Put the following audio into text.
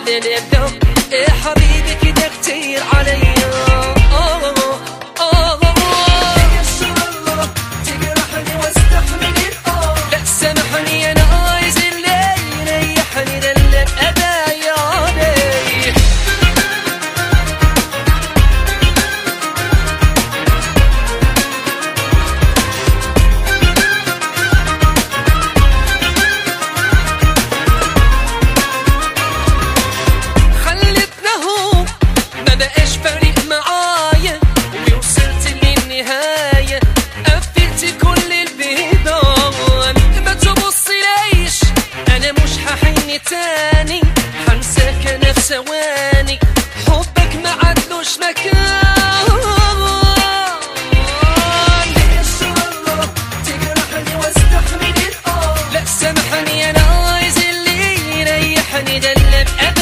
اليوم يا حبيبي كده كتير عليا آه، آه، آه. تجرحني واستحمل الآه لا سامحني انا عايز اللي يريحني ده اللي ابا يعني خلتنا هو ما بقاش فارق معايا ووصلت للنهاية قفلت كل البيضان ما تبص ليش انا مش هحن تاني هنساك انا في ثواني حبك ما عدلوش مكان تجرحني واستحمل الآه لا سامحني انا عايز اللي يريحني ده اللي بقى